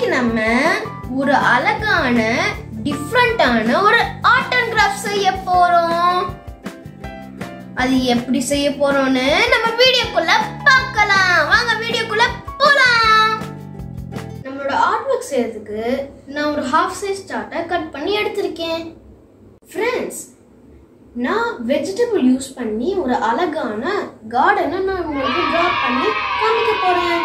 இன்னைக்கு நம்ம ஒரு அழகான டிஃப்ரெண்டான ஒரு ஆர்ட் அண்ட் கிராஃப்ட் செய்ய போறோம் அது எப்படி செய்ய போறோம்னு நம்ம வீடியோக்குள்ள பார்க்கலாம் வாங்க வீடியோக்குள்ள போலாம் நம்மளோட ஆர்ட் ஒர்க் செய்யறதுக்கு நான் ஒரு ஹாஃப் சைஸ் சார்ட்டை கட் பண்ணி எடுத்திருக்கேன் ஃப்ரெண்ட்ஸ் நான் வெஜிடபிள் யூஸ் பண்ணி ஒரு அழகான கார்டனை நான் உங்களுக்கு ட்ரா பண்ணி காமிக்க போறேன்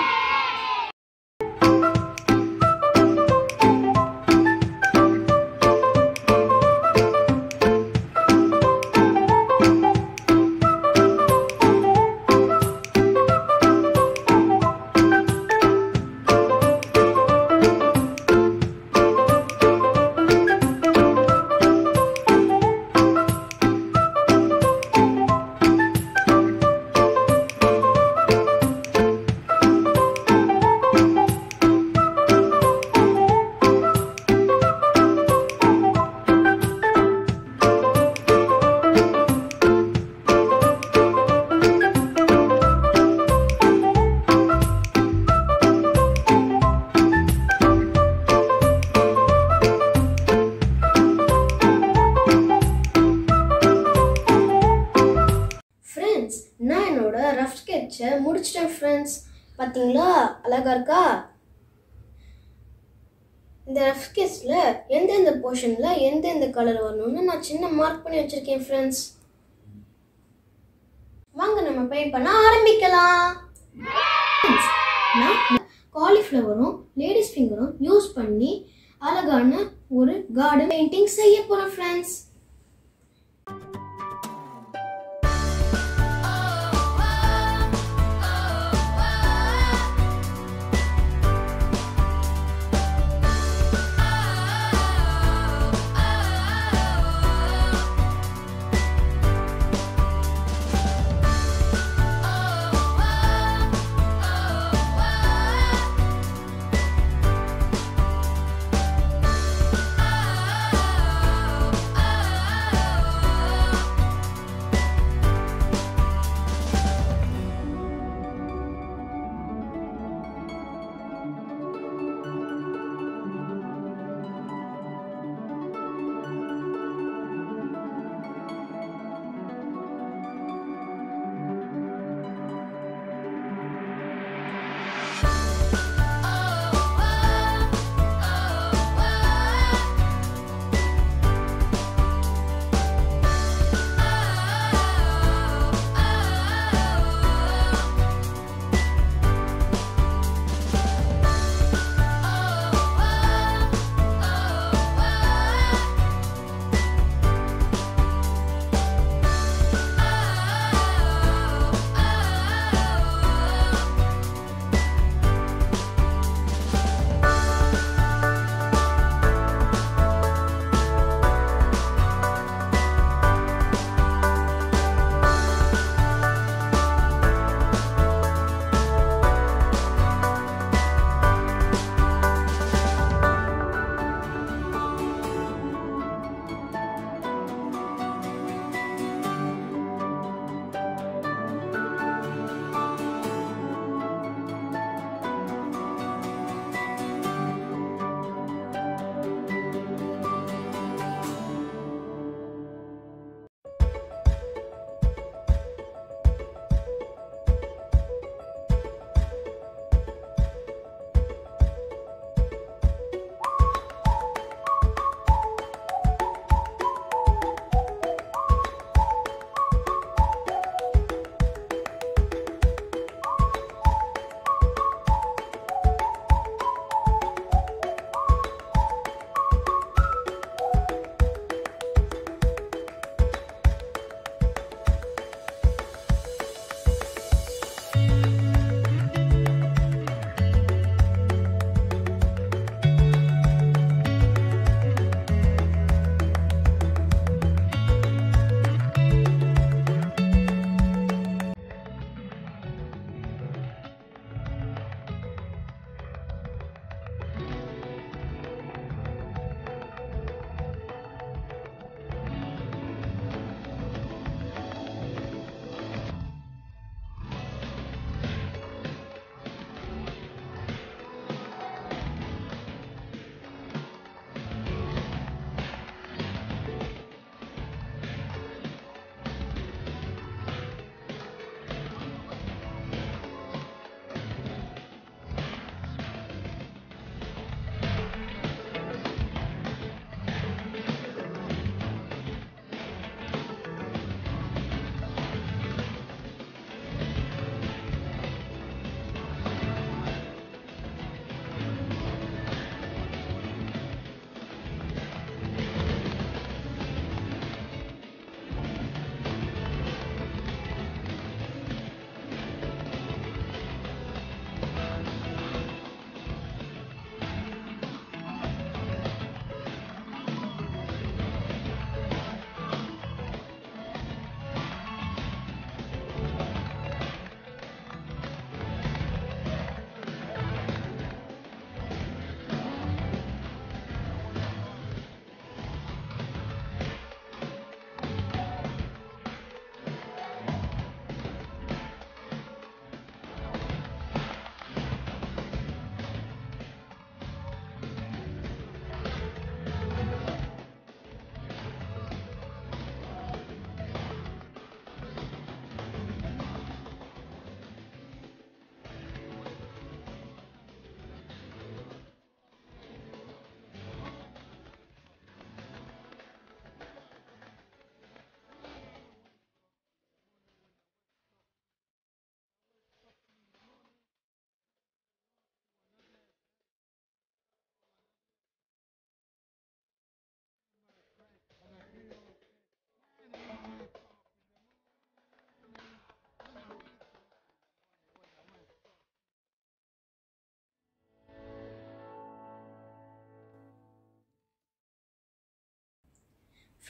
ஃப்ரெண்ட்ஸ் நான் என்னோட ரஃப் ஸ்கெட்சை முடிச்சிட்டேன் ஃப்ரெண்ட்ஸ் பார்த்தீங்களா அழகா இருக்கா இந்த ரஃப் ஸ்கெட்சில் எந்தெந்த போர்ஷனில் எந்தெந்த கலர் வரணும்னு நான் சின்ன மார்க் பண்ணி வச்சுருக்கேன் ஃப்ரெண்ட்ஸ் வாங்க நம்ம பெயிண்ட் பண்ண ஆரம்பிக்கலாம் Friends, நான் காலிஃப்ளவரும் லேடிஸ் ஃபிங்கரும் யூஸ் பண்ணி அழகான ஒரு கார்டன் பெயிண்டிங் செய்ய போகிறோம் ஃப்ரெண்ட்ஸ்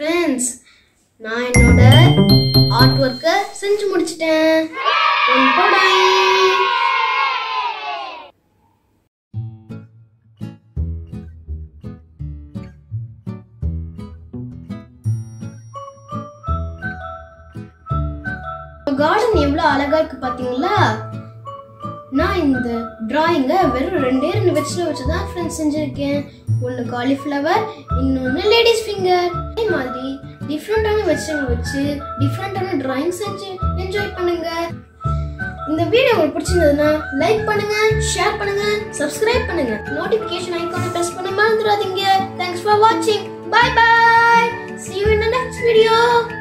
ஃப்ரெண்ட்ஸ் நான் என்னோட ஆர்ட் ஒர்க்கை செஞ்சு முடிச்சிட்டேன் Bye-bye. கார்டன் எவ்வளோ அழகா இருக்கு பாத்தீங்களா நான் இந்த டிராயிங்கை வெறும் ரெண்டே ரெண்டு வெஜிடபிள் வச்சு தான் ஃப்ரெண்ட்ஸ் செஞ்சுருக்கேன் ஒன்று காலிஃப்ளவர் இன்னொன்று லேடிஸ் ஃபிங்கர் அதே மாதிரி டிஃப்ரெண்ட்டான வெஜிடபிள் வச்சு டிஃப்ரெண்ட்டான டிராயிங் செஞ்சு என்ஜாய் பண்ணுங்க இந்த வீடியோ உங்களுக்கு பிடிச்சிருந்ததுன்னா லைக் பண்ணுங்க ஷேர் பண்ணுங்க சப்ஸ்கிரைப் பண்ணுங்க நோட்டிபிகேஷன் ஐகானை பிரஸ் பண்ண மறந்துடாதீங்க தேங்க்ஸ் ஃபார் வாட்சிங் bye bye see you in the next video